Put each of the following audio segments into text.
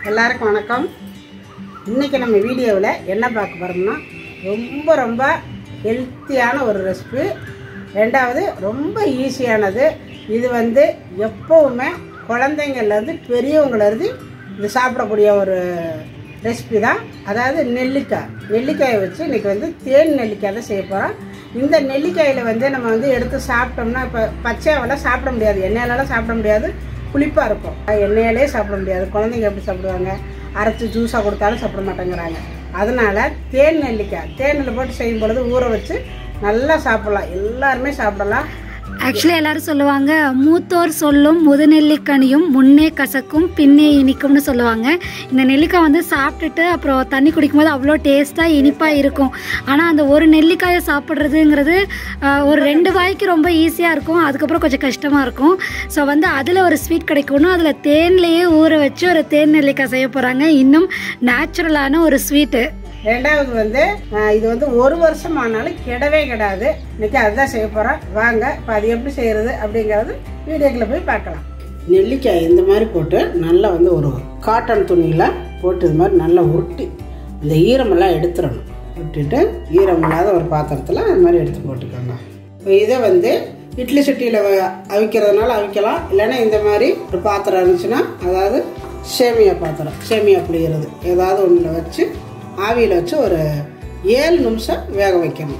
எல்லாருக்கும் வணக்கம் இன்றைக்கி நம்ம வீடியோவில் என்ன பார்க்க போகிறோம்னா ரொம்ப ரொம்ப ஹெல்த்தியான ஒரு ரெசிபி ரெண்டாவது ரொம்ப ஈஸியானது இது வந்து எப்போவுமே குழந்தைங்கள்லேருந்து பெரியவங்கலேருந்து இது சாப்பிடக்கூடிய ஒரு ரெசிபி தான் அதாவது நெல்லிக்காய் நெல்லிக்காயை வச்சு இன்றைக்கி வந்து தேன் நெல்லிக்காய் தான் செய்ய போகிறோம் இந்த நெல்லிக்காயில் வந்து நம்ம வந்து எடுத்து சாப்பிட்டோம்னா இப்போ பச்சையாவெல்லாம் சாப்பிட முடியாது எண்ணெயிலலாம் சாப்பிட முடியாது புளிப்பாக இருக்கும் எண்ணெயிலே சாப்பிட முடியாது குழந்தைங்க எப்படி சாப்பிடுவாங்க அரைச்சி ஜூஸாக கொடுத்தாலும் சாப்பிட மாட்டேங்கிறாங்க அதனால் தேன் நெல்லிக்காய் தேனில் போட்டு செய்யும் பொழுது ஊற வச்சு நல்லா சாப்பிடலாம் எல்லாருமே சாப்பிடலாம் ஆக்சுவலி எல்லாரும் சொல்லுவாங்க மூத்தோர் சொல்லும் முதுநெல்லிக்கனியும் முன்னே கசக்கும் பின்னே இனிக்கும்னு சொல்லுவாங்க இந்த நெல்லிக்காய் வந்து சாப்பிட்டுட்டு அப்புறம் தண்ணி குடிக்கும்போது அவ்வளோ டேஸ்ட்டாக இனிப்பாக இருக்கும் ஆனால் அந்த ஒரு நெல்லிக்காயை சாப்பிட்றதுங்கிறது ஆஹ், ஒரு ரெண்டு வாய்க்கு ரொம்ப ஈஸியாக இருக்கும் அதுக்கப்புறம் கொஞ்சம் கஷ்டமாக இருக்கும் ஸோ வந்து அதில் ஒரு ஸ்வீட் கிடைக்கணும் அதில் தேன்லேயே ஊற வச்சு ஒரு தேன் நெல்லிக்காய் செய்ய போகிறாங்க இன்னும் நேச்சுரலான ஒரு ஸ்வீட்டு ரெண்டாவது வந்து ஆஹ், இது வந்து ஒரு வருஷம் ஆனாலும் கிடவே கிடாது இன்னைக்கு அதுதான் செய்ய போகிறோம் வாங்க இப்போ அது எப்படி செய்கிறது அப்படிங்கிறது வீடியோக்குள்ள போய் பார்க்கலாம் நெல்லிக்காய் இந்த மாதிரி போட்டு நல்லா வந்து ஒரு காட்டன் துணியில் போட்டு இது மாதிரி நல்லா உருட்டி இந்த ஈரமெல்லாம் எடுத்துடணும் விட்டுட்டு ஈரம் இல்லாத ஒரு பாத்திரத்தில் அது மாதிரி எடுத்து போட்டுக்கோங்க இப்போ இதை வந்து இட்லி சட்டியில் அவிக்கிறதுனால அவிக்கலாம் இல்லைன்னா இந்த மாதிரி ஒரு பாத்திரம் இருந்துச்சுன்னா அதாவது சேமியா பாத்திரம் சேமியா புளிகிறது ஏதாவது ஒன்றில் வச்சு ஆவியில் வச்சு ஒரு ஏழு நிமிஷம் வேக வைக்கணும்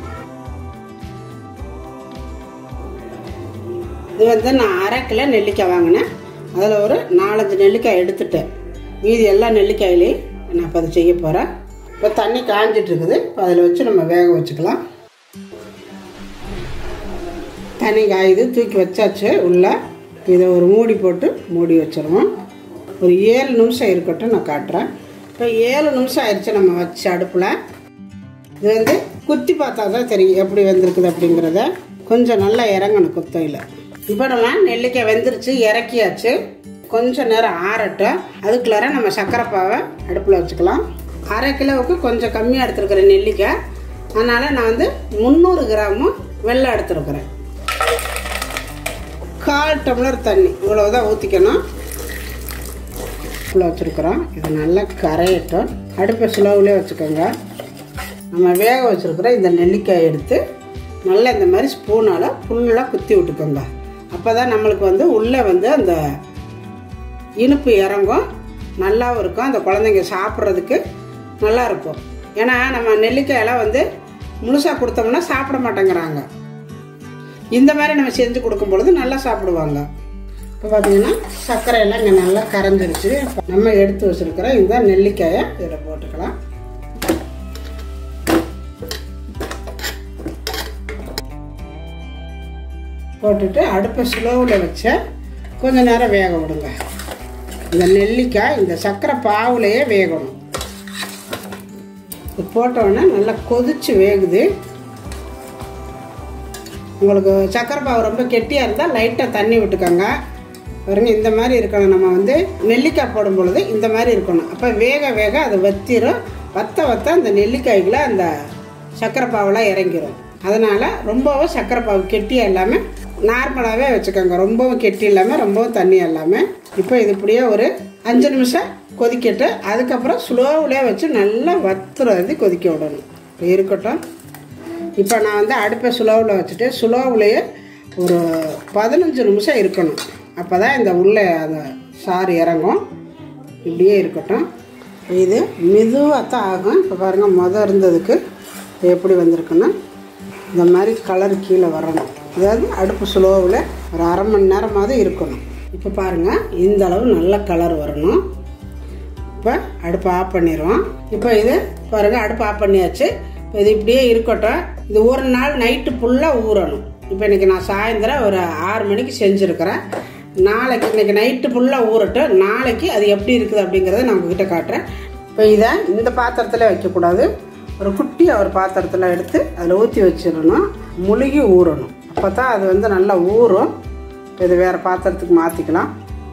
இது வந்து நான் அரை கிலோ நெல்லிக்காய் வாங்கினேன் அதில் ஒரு நாலஞ்சு நெல்லிக்காய் எடுத்துட்டேன் மீதி எல்லா நெல்லிக்காயிலையும் நான் இப்போ அதை செய்ய போகிறேன் இப்போ தண்ணி காஞ்சிட்டு இருக்குது இப்போ அதில் வச்சு நம்ம வேக வச்சுக்கலாம் தண்ணி காயுது தூக்கி வச்சாச்சு உள்ள இதை ஒரு மூடி போட்டு மூடி வச்சிருவோம் ஒரு ஏழு நிமிஷம் இருக்கட்டும் நான் காட்டுறேன் இப்போ ஏழு நிமிஷம் ஆயிடுச்சு நம்ம வச்ச அடுப்பில் இது வந்து குத்தி பார்த்தா தான் தெரியும் எப்படி வந்திருக்குது அப்படிங்கிறத கொஞ்சம் நல்லா இறங்கணும் குத்தையில் இப்போ நம்ம நெல்லிக்காய் வெந்துருச்சு இறக்கியாச்சு கொஞ்சம் நேரம் ஆறட்டும் அதுக்குள்ளார நம்ம சர்க்கரை பாவை அடுப்பில் வச்சுக்கலாம் அரை கிலோவுக்கு கொஞ்சம் கம்மியாக எடுத்துருக்கிறேன் நெல்லிக்காய் அதனால் நான் வந்து முந்நூறு கிராமும் வெள்ளம் எடுத்துருக்குறேன் கால் டம்ளர் தண்ணி இவ்வளவுதான் ஊற்றிக்கணும் இவ்வளோ வச்சுருக்குறோம் இது நல்லா கரையட்டும் அடுப்பை ஸ்லோவிலே வச்சுக்கோங்க நம்ம வேக வச்சுருக்கிற இந்த நெல்லிக்காய் எடுத்து நல்லா இந்த மாதிரி ஸ்பூனால் ஃபுல்லாக குத்தி விட்டுக்கோங்க அப்போ தான் நம்மளுக்கு வந்து உள்ளே வந்து அந்த இனிப்பு இறங்கும் நல்லாவும் இருக்கும் அந்த குழந்தைங்க சாப்பிட்றதுக்கு நல்லா இருக்கும் ஏன்னா நம்ம நெல்லிக்காயெல்லாம் வந்து முழுசாக கொடுத்தோம்னா சாப்பிட மாட்டேங்கிறாங்க இந்த மாதிரி நம்ம செஞ்சு கொடுக்கும் பொழுது நல்லா சாப்பிடுவாங்க இப்போ பார்த்தீங்கன்னா சர்க்கரை எல்லாம் இங்கே நல்லா கரைஞ்சிருச்சு நம்ம எடுத்து வச்சிருக்கிற இந்த நெல்லிக்காயை இதில் போட்டுக்கலாம் போட்டுட்டு அடுப்பை ஸ்லோவில் வச்சு கொஞ்ச நேரம் வேக விடுங்க இந்த நெல்லிக்காய் இந்த சர்க்கரை பாவுலையே வேகணும் இது போட்டோடனே நல்லா கொதிச்சு வேகுது உங்களுக்கு சக்கரை பாவு ரொம்ப கெட்டியாக இருந்தால் லைட்டாக தண்ணி விட்டுக்கோங்க பாருங்க இந்த மாதிரி இருக்கணும் நம்ம வந்து நெல்லிக்காய் போடும் பொழுது இந்த மாதிரி இருக்கணும் அப்போ வேக வேக அது வத்திரும் வத்த வத்த அந்த நெல்லிக்காய்க்குள்ள அந்த சக்கரை பாவெல்லாம் இறங்கிரும் அதனால் ரொம்பவும் சக்கரை பாவு கெட்டியாக இல்லாமல் நார்மலாகவே வச்சுக்கோங்க ரொம்பவும் கெட்டி இல்லாமல் ரொம்பவும் தண்ணி இல்லாமல் இப்போ இது இப்படியே ஒரு அஞ்சு நிமிஷம் கொதிக்கட்டு அதுக்கப்புறம் ஸ்லோவிலே வச்சு நல்லா வத்துறது கொதிக்க விடணும் இப்போ இருக்கட்டும் இப்போ நான் வந்து அடுப்பை சுலோவில் வச்சுட்டு சுலோவிலேயே ஒரு பதினஞ்சு நிமிஷம் இருக்கணும் அப்போ தான் இந்த உள்ளே அந்த சாறு இறங்கும் இப்படியே இருக்கட்டும் இது மெதுவாக தான் ஆகும் இப்போ பாருங்கள் மொதல் இருந்ததுக்கு எப்படி வந்திருக்குன்னா இந்த மாதிரி கலர் கீழே வரணும் அதாவது அடுப்பு சுலோவில் ஒரு அரை மணி நேரமாவது இருக்கணும் இப்போ பாருங்கள் இந்த அளவு நல்ல கலர் வரணும் இப்போ அடுப்பை ஆஃப் பண்ணிடுவோம் இப்போ இது பாருங்கள் அடுப்பு ஆஃப் பண்ணியாச்சு இப்போ இது இப்படியே இருக்கட்டும் இது ஒரு நாள் நைட்டு ஃபுல்லாக ஊறணும் இப்போ இன்றைக்கி நான் சாயந்தரம் ஒரு ஆறு மணிக்கு செஞ்சுருக்கிறேன் நாளைக்கு இன்றைக்கி நைட்டு ஃபுல்லாக ஊறட்டும் நாளைக்கு அது எப்படி இருக்குது அப்படிங்கிறத நான் உங்ககிட்ட காட்டுறேன் இப்போ இதை இந்த பாத்திரத்தில் வைக்கக்கூடாது ஒரு குட்டியாக ஒரு பாத்திரத்தில் எடுத்து அதில் ஊற்றி வச்சிடணும் முழுகி ஊறணும் அப்போ தான் அது வந்து நல்லா ஊறும் இது வேறு பாத்திரத்துக்கு மாற்றிக்கலாம்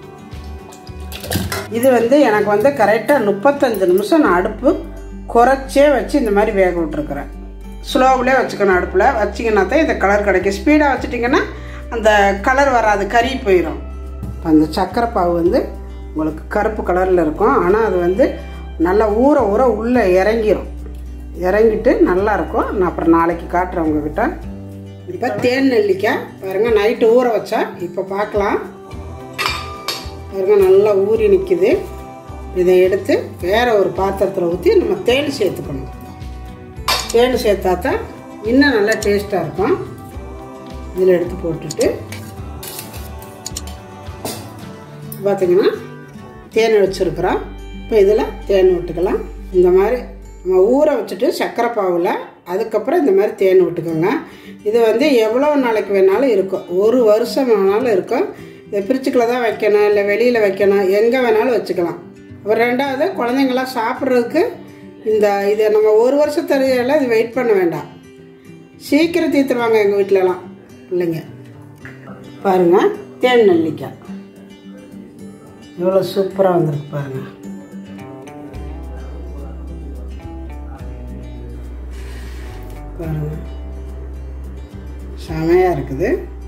இது வந்து எனக்கு வந்து கரெக்டாக முப்பத்தஞ்சு நிமிஷம் நான் அடுப்பு குறைச்சே வச்சு இந்த மாதிரி வேக விட்ருக்குறேன் ஸ்லோவிலே வச்சுக்கணும் அடுப்பில் வச்சிங்கன்னா தான் இந்த கலர் கிடைக்கும் ஸ்பீடாக வச்சுட்டிங்கன்னா அந்த கலர் வராது கறி போயிடும் அந்த சக்கரை பாவு வந்து உங்களுக்கு கருப்பு கலரில் இருக்கும் ஆனால் அது வந்து நல்லா ஊற ஊற உள்ளே இறங்கிரும் இறங்கிட்டு நல்லா இருக்கும் நான் அப்புறம் நாளைக்கு காட்டுறேன் உங்ககிட்ட இப்போ தேன் நெல்லிக்காய் பாருங்க நைட்டு ஊற வச்சா இப்போ பார்க்கலாம் பாருங்க நல்லா ஊறி நிற்கிது இதை எடுத்து வேற ஒரு பாத்திரத்தில் ஊற்றி நம்ம தேன் சேர்த்துக்கணும் தேன் சேர்த்தா தான் இன்னும் நல்லா டேஸ்ட்டாக இருக்கும் இதில் எடுத்து போட்டுட்டு பார்த்தீங்கன்னா தேன் வச்சுருக்குறோம் இப்போ இதில் தேன் விட்டுக்கலாம் இந்த மாதிரி நம்ம ஊற வச்சுட்டு சர்க்கரை பாவில் அதுக்கப்புறம் இந்த மாதிரி தேன் விட்டுக்கோங்க இது வந்து எவ்வளோ நாளைக்கு வேணாலும் இருக்கும் ஒரு வருஷம் வேணாலும் இருக்கும் இதை ஃப்ரிட்ஜுக்குள்ள தான் வைக்கணும் இல்லை வெளியில் வைக்கணும் எங்கே வேணாலும் வச்சுக்கலாம் அப்புறம் ரெண்டாவது குழந்தைங்களாம் சாப்பிட்றதுக்கு இந்த இதை நம்ம ஒரு வருஷம் தரையெல்லாம் இது வெயிட் பண்ண வேண்டாம் சீக்கிரம் தீர்த்துருவாங்க எங்கள் வீட்டிலலாம் பிள்ளைங்க பாருங்கள் தேன் நெல்லிக்காய் எவ்வளோ சூப்பராக வந்திருக்கு பாருங்கள் பாருங்க செமையாக இருக்குது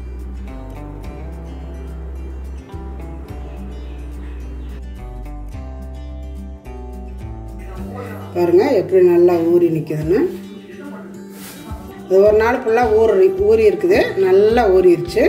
பாருங்க எப்படி நல்லா ஊறி நிற்குதுன்னு இது ஒரு நாள் ஃபுல்லாக ஊறி ஊறி இருக்குது நல்லா ஊறிடுச்சு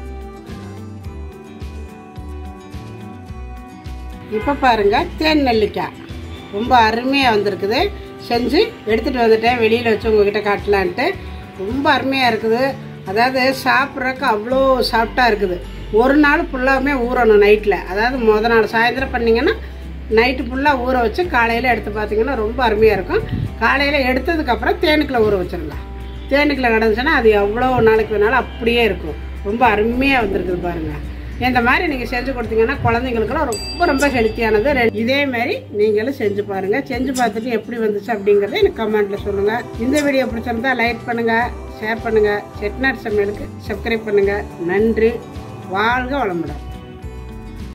இப்போ பாருங்க தேன் நெல்லிக்காய் ரொம்ப அருமையாக வந்திருக்குது செஞ்சு எடுத்துகிட்டு வந்துட்டேன் வெளியில் வச்சு உங்ககிட்ட காட்டலான்ட்டு ரொம்ப அருமையாக இருக்குது அதாவது சாப்பிட்றக்கு அவ்வளோ சாஃப்டாக இருக்குது ஒரு நாள் ஃபுல்லாகவுமே ஊறணும் நைட்டில் அதாவது முத நாள் சாயந்தரம் பண்ணிங்கன்னா நைட்டு ஃபுல்லாக ஊற வச்சு காலையில் எடுத்து பார்த்தீங்கன்னா ரொம்ப அருமையாக இருக்கும் காலையில் எடுத்ததுக்கப்புறம் தேனுக்குள்ள ஊற வச்சிடலாம் தேனுக்குள்ள கிடந்துச்சுன்னா அது எவ்வளோ நாளைக்கு வேணாலும் அப்படியே இருக்கும் ரொம்ப அருமையாக வந்திருக்குது பாருங்கள் இந்த மாதிரி நீங்கள் செஞ்சு கொடுத்தீங்கன்னா குழந்தைங்களுக்குலாம் ரொம்ப ரொம்ப ஹெல்த்தியானது ரெ- இதே மாதிரி நீங்களும் செஞ்சு பாருங்கள் செஞ்சு பார்த்துட்டு எப்படி வந்துச்சு அப்படிங்கிறத எனக்கு கமெண்ட்டில் சொல்லுங்கள் இந்த வீடியோ பிடிச்சிருந்தா லைக் பண்ணுங்கள் ஷேர் பண்ணுங்கள் செட்நாட் சமையலுக்கு சப்ஸ்கிரைப் பண்ணுங்கள் நன்றி வாழ்க வளமுடன்